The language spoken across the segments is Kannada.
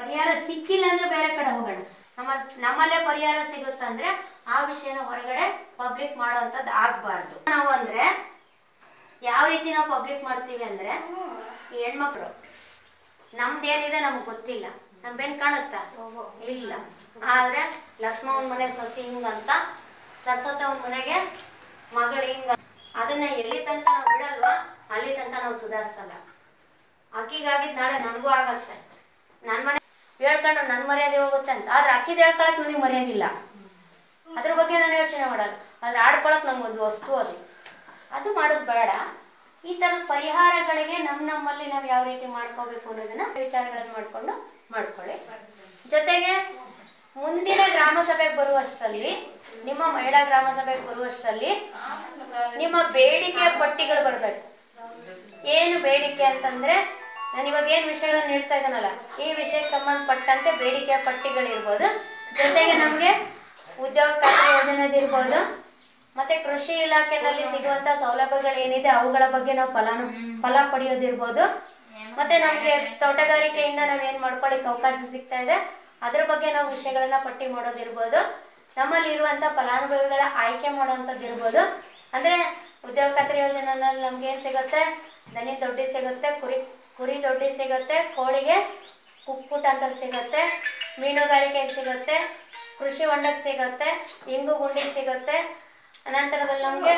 ಪರಿಹಾರ ಸಿಕ್ಕಿಲ್ಲ ಅಂದ್ರೆ ಬೇರೆ ಕಡೆ ಹೋಗೋಣ ನಮ್ಮ ನಮ್ಮಲ್ಲೇ ಪರಿಹಾರ ಸಿಗುತ್ತಂದ್ರೆ ಆ ವಿಷಯನ ಹೊರಗಡೆ ಪಬ್ಲಿಕ್ ಮಾಡೋವಂಥದ್ದು ಆಗಬಾರ್ದು ನಾವು ಅಂದ್ರೆ ಯಾವ ರೀತಿ ನಾವು ಪಬ್ಲಿಕ್ ಮಾಡ್ತೀವಿ ಅಂದ್ರೆ ಈ ಹೆಣ್ಮಕ್ಳು ನಮ್ದೇನಿದೆ ನಮ್ಗೆ ಗೊತ್ತಿಲ್ಲ ನಮ್ಗೇನ್ ಕಾಣುತ್ತಾ ಇಲ್ಲ ಆದ್ರೆ ಲಕ್ಷ್ಮವನ್ ಮನೆ ಸೊಸಿ ಹಿಂಗಂತ ಸರಸ್ವತವನ್ ಮನೆಗೆ ಮಗಳು ಹಿಂಗ ಅದನ್ನ ಎಲ್ಲಿ ತನಕ ನಾವು ಬಿಡಲ್ವಾ ಅಲ್ಲಿ ತನಕ ನಾವು ಸುಧಾರಿಸಲ್ಲ ಅಕ್ಕಿಗಾಗಿದ್ ನಾಳೆ ನನಗೂ ಆಗತ್ತೆ ನನ್ನ ಮನೆ ಹೇಳ್ಕೊಂಡು ನನ್ನ ಮರ್ಯಾದೆ ಹೋಗುತ್ತೆ ಅಂತ ಆದ್ರೆ ಅಕ್ಕಿದ್ ಹೇಳ್ಕೊಳಕ್ ನನಗೆ ಮರ್ಯಾದಿಲ್ಲ ಅದ್ರ ಬಗ್ಗೆ ನಾನು ಯೋಚನೆ ಮಾಡಲ್ಲ ಆದ್ರೆ ಆಡ್ಕೊಳಕ್ ನಂಗೊಂದು ವಸ್ತು ಅದು ಅದು ಮಾಡೋದು ಬೇಡ ಈ ಥರದ ಪರಿಹಾರಗಳಿಗೆ ನಮ್ಮ ನಮ್ಮಲ್ಲಿ ನಾವು ಯಾವ ರೀತಿ ಮಾಡ್ಕೋಬೇಕು ಅನ್ನೋದನ್ನ ವಿಚಾರಗಳನ್ನು ಮಾಡಿಕೊಂಡು ಮಾಡ್ಕೊಳ್ಳಿ ಜೊತೆಗೆ ಮುಂದಿನ ಗ್ರಾಮ ಸಭೆಗೆ ಬರುವಷ್ಟರಲ್ಲಿ ನಿಮ್ಮ ಮಹಿಳಾ ಗ್ರಾಮ ಸಭೆಗೆ ಬರುವಷ್ಟರಲ್ಲಿ ನಿಮ್ಮ ಬೇಡಿಕೆಯ ಪಟ್ಟಿಗಳು ಬರಬೇಕು ಏನು ಬೇಡಿಕೆ ಅಂತಂದ್ರೆ ನಾನು ಇವಾಗ ಏನು ವಿಷಯಗಳನ್ನ ನೀಡ್ತಾ ಇದ್ದಾನಲ್ಲ ಈ ವಿಷಯಕ್ಕೆ ಸಂಬಂಧಪಟ್ಟಂತೆ ಬೇಡಿಕೆಯ ಪಟ್ಟಿಗಳಿರ್ಬೋದು ಜೊತೆಗೆ ನಮಗೆ ಉದ್ಯೋಗ ಖಾತ್ರಿ ಯೋಜನೆದಿರ್ಬೋದು ಮತ್ತೆ ಕೃಷಿ ಇಲಾಖೆನಲ್ಲಿ ಸಿಗುವಂತ ಸೌಲಭ್ಯಗಳು ಏನಿದೆ ಅವುಗಳ ಬಗ್ಗೆ ನಾವು ಫಲಾನು ಫಲ ಪಡೆಯೋದಿರ್ಬೋದು ಮತ್ತೆ ನಮಗೆ ತೋಟಗಾರಿಕೆಯಿಂದ ನಾವು ಏನು ಮಾಡ್ಕೊಳ್ಳಿಕ್ಕೆ ಅವಕಾಶ ಸಿಗ್ತಾ ಇದೆ ಅದ್ರ ಬಗ್ಗೆ ನಾವು ವಿಷಯಗಳನ್ನ ಪಟ್ಟಿ ಮಾಡೋದಿರ್ಬೋದು ನಮ್ಮಲ್ಲಿ ಇರುವಂತ ಫಲಾನುಭವಿಗಳ ಆಯ್ಕೆ ಮಾಡುವಂಥದ್ದು ಇರ್ಬೋದು ಅಂದ್ರೆ ಉದ್ಯೋಗ ಖಾತ್ರಿ ಯೋಜನೆನಲ್ಲಿ ನಮ್ಗೆ ಏನು ಸಿಗುತ್ತೆ ದನಿ ದೊಡ್ಡಿ ಸಿಗುತ್ತೆ ಕುರಿ ಕುರಿ ದೊಡ್ಡಿ ಸಿಗುತ್ತೆ ಕೋಳಿಗೆ ಕುಕ್ಕುಟ ಅಂತ ಸಿಗುತ್ತೆ ಮೀನುಗಾರಿಕೆಗೆ ಸಿಗುತ್ತೆ ಕೃಷಿ ಹೊಂಡಕ್ಕೆ ಸಿಗುತ್ತೆ ಇಂಗು ಗುಂಡಿಗೆ ಸಿಗುತ್ತೆ ಅನಂತರದಲ್ಲಿ ನಮಗೆ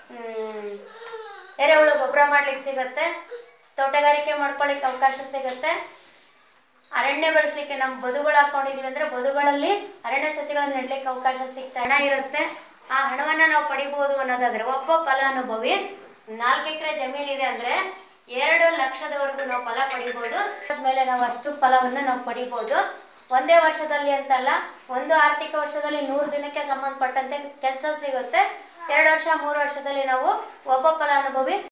ಎರೆಹುಳು ಗೊಬ್ಬರ ಮಾಡ್ಲಿಕ್ಕೆ ಸಿಗುತ್ತೆ ತೋಟಗಾರಿಕೆ ಮಾಡ್ಕೊಳ್ಳಿಕ್ಕೆ ಅವಕಾಶ ಸಿಗುತ್ತೆ ಅರಣ್ಯ ಬೆಳೆಸ್ಲಿಕ್ಕೆ ನಮ್ಮ ಬದುಗಳು ಹಾಕೊಂಡಿದೀವಿ ಅಂದ್ರೆ ಬದುಗಳಲ್ಲಿ ಅರಣ್ಯ ಸಸಿಗಳನ್ನು ನೆಡ್ಲಿಕ್ಕೆ ಅವಕಾಶ ಸಿಗ್ತಾ ಹಣ ಇರುತ್ತೆ ಆ ಹಣವನ್ನ ನಾವು ಪಡಿಬಹುದು ಅನ್ನೋದಾದ್ರೆ ಒಬ್ಬ ಫಲಾನುಭವಿ ನಾಲ್ಕು ಎಕರೆ ಜಮೀನಿದೆ ಅಂದ್ರೆ ಎರಡು ಲಕ್ಷದವರೆಗೂ ನಾವು ಫಲ ಪಡಿಬೋದು ಆದ್ಮೇಲೆ ನಾವು ಅಷ್ಟು ಫಲವನ್ನ ನಾವು ಪಡಿಬೋದು ಒಂದೇ ವರ್ಷದಲ್ಲಿ ಅಂತಲ್ಲ ಒಂದು ಆರ್ಥಿಕ ವರ್ಷದಲ್ಲಿ ನೂರು ದಿನಕ್ಕೆ ಸಂಬಂಧಪಟ್ಟಂತೆ ಕೆಲಸ ಸಿಗುತ್ತೆ ಎರಡು ವರ್ಷ ಮೂರು ವರ್ಷದಲ್ಲಿ ನಾವು ಒಬ್ಬ ಫಲಾನುಭವಿ